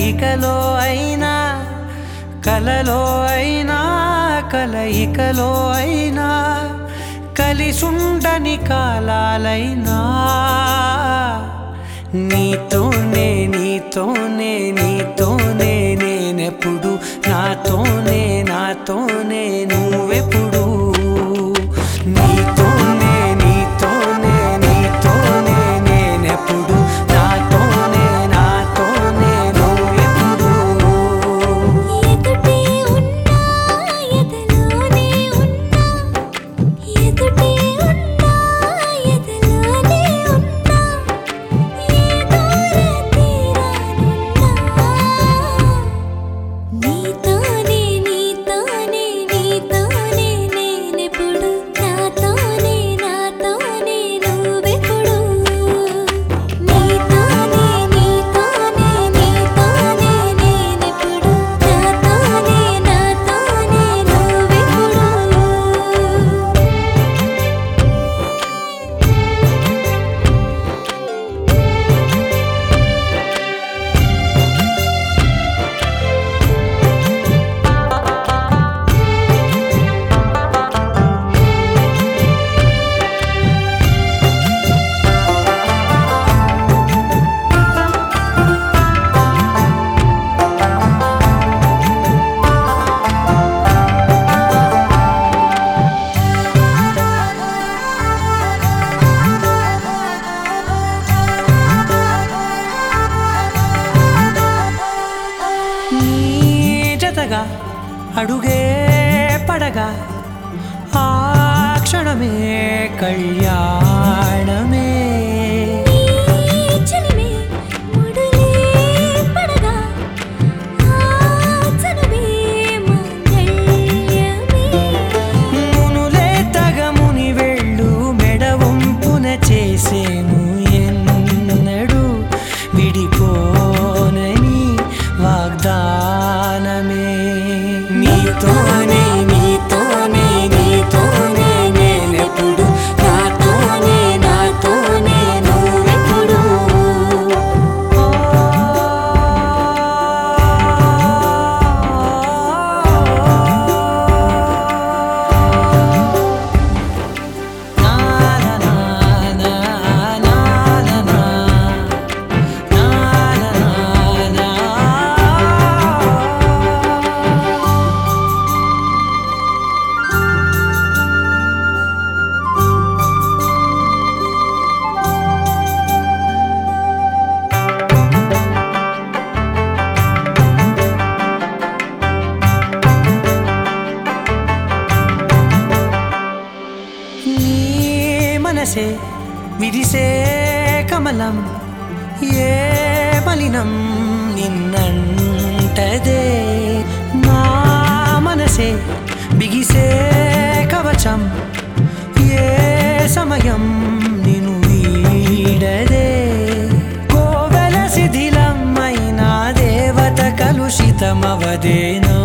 కదలికలో అయినా కలలో అయినా కలయికలో అయినా కలిసుండని కాలాలైనా నీతోనే నీతోనే నీతోనే నేనెప్పుడు నాతోనే నాతోనే నువ్వెప్పుడు నీతోనే నీతోనే నీతోనే నేనెప్పుడు నాతోనే నాతోనే నువ్వెప్పుడు ఎదుటే ఉన్నా ఎదలోనే ఉన్నా ఎదుటే ఉన్నా ఎదలోనే ఉన్నా ఏ దూర తీరానున్నా నీతోనే నీతోనే నీతోనే నేనెప్పుడు నాతోనే నాతోనే నువ్వెప్పుడు నీతోనే నీతోనే నీతోనే నేనెప్పుడు నాతోనే నాతోనే నువ్వెప్పుడు నీ జతగా అడుగే పడగా ఆ క్షణమే కళ్యాణమే నీ చెలిమే ముడులే పడగా ఆ చనువే మంగళ్యమే మునులే తగముని వెళ్ళు మెడవంపున చేసేను ఎన్నడు విడిపోనని వాగ్దానమే నీతోనే నీతోనే నీతోనే నేనెప్పుడు నాతోనే నాతోనే నువ్వెప్పుడు నీ మనసే విరిసే కమలం ఏ మలినం నిన్నంటదే నా మనసే బిగిసే కవచం ఏ సమయం నిను వీడదే కోవెల శిథిలం అయినా దేవత కలుషితమవదేనో